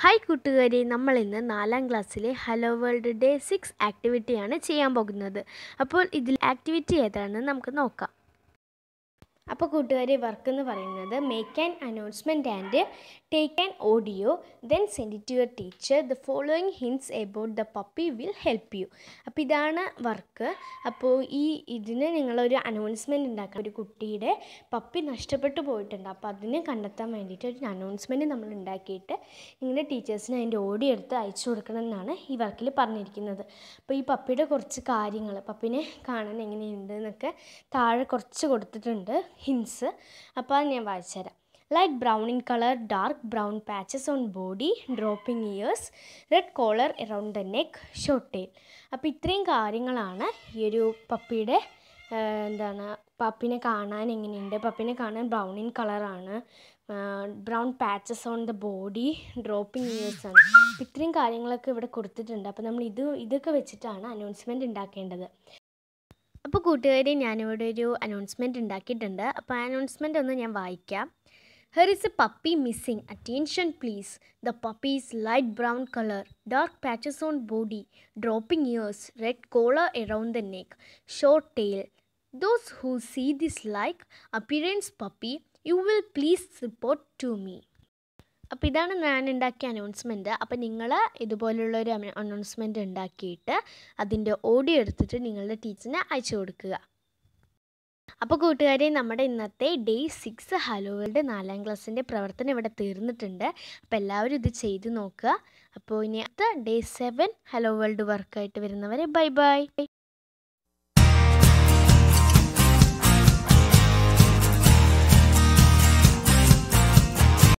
hi കൂട്ടുകാരെ നമ്മൾ ഇന്ന് നാലാം ക്ലാസ്സിലെ ഹലോ വേൾഡ് ഡേ സിക്സ് ആക്ടിവിറ്റിയാണ് ചെയ്യാൻ പോകുന്നത് അപ്പോൾ ഇതിൽ ആക്ടിവിറ്റി ഏതാണെന്ന് നമുക്ക് നോക്കാം അപ്പോൾ കൂട്ടുകാരെ വർക്ക് എന്ന് പറയുന്നത് make an announcement and take an audio then send it your teacher the following hints about the puppy will help you അപ്പോൾ ഇതാണ് വർക്ക് അപ്പോൾ ഈ ഇതിന് നിങ്ങളൊരു അനൗൺസ്മെൻറ്റ് ഉണ്ടാക്കുക ഒരു കുട്ടിയുടെ പപ്പി നഷ്ടപ്പെട്ടു പോയിട്ടുണ്ട് അപ്പോൾ അതിനെ കണ്ടെത്താൻ വേണ്ടിയിട്ട് ഒരു അനൗൺസ്മെൻറ്റ് നമ്മൾ ഉണ്ടാക്കിയിട്ട് നിങ്ങളുടെ ടീച്ചേഴ്സിന് അതിൻ്റെ ഓഡിയോ എടുത്ത് അയച്ചു കൊടുക്കണം എന്നാണ് ഈ വർക്കിൽ പറഞ്ഞിരിക്കുന്നത് അപ്പോൾ ഈ പപ്പിയുടെ കുറച്ച് കാര്യങ്ങൾ പപ്പിനെ കാണാൻ എങ്ങനെയുണ്ട് എന്നൊക്കെ താഴെ കുറച്ച് കൊടുത്തിട്ടുണ്ട് ഹിൻസ് അപ്പോൾ അത് ഞാൻ വായിച്ചുതരാം light brown in colour dark brown patches on body dropping ears red collar around the neck short tail അപ്പോൾ ഇത്രയും കാര്യങ്ങളാണ് ഈ ഒരു പപ്പിയുടെ എന്താണ് പപ്പിനെ കാണാൻ എങ്ങനെയുണ്ട് പപ്പിനെ കാണാൻ ബ്രൗൺ ഇൻ കളറാണ് brown patches on the body dropping ears ആണ് അപ്പോൾ ഇത്രയും കാര്യങ്ങളൊക്കെ ഇവിടെ കൊടുത്തിട്ടുണ്ട് അപ്പോൾ നമ്മൾ ഇത് ഇതൊക്കെ വെച്ചിട്ടാണ് അനൗൺസ്മെൻറ്റ് ഉണ്ടാക്കേണ്ടത് അപ്പോൾ കൂട്ടുകാരെ ഞാനിവിടെ ഒരു അനൗൺസ്മെൻറ്റ് ഉണ്ടാക്കിയിട്ടുണ്ട് അപ്പോൾ ആ അനൗൺസ്മെൻറ്റ് ഒന്ന് ഞാൻ വായിക്കാം here is a puppy missing attention please the puppy is light brown colour dark patches on body dropping ears red collar around the neck short tail those who see this like appearance puppy you will please report to me അപ്പോൾ ഇതാണ് ഞാൻ ഉണ്ടാക്കിയ announcement അപ്പോൾ നിങ്ങൾ ഇതുപോലുള്ളൊരു announcement ഉണ്ടാക്കിയിട്ട് അതിൻ്റെ audio എടുത്തിട്ട് നിങ്ങളുടെ ടീച്ചറിന് അയച്ചു കൊടുക്കുക അപ്പോൾ കൂട്ടുകാരെ നമ്മുടെ ഇന്നത്തെ ഡേ സിക്സ് ഹലോ വേൾഡ് നാലാം ക്ലാസ്സിൻ്റെ പ്രവർത്തനം ഇവിടെ തീർന്നിട്ടുണ്ട് അപ്പോൾ എല്ലാവരും ഇത് ചെയ്ത് നോക്കുക അപ്പോൾ ഇനി അടുത്ത ഡേ സെവൻ ഹലോ വേൾഡ് വർക്കായിട്ട് വരുന്നവരെ ബൈ ബൈ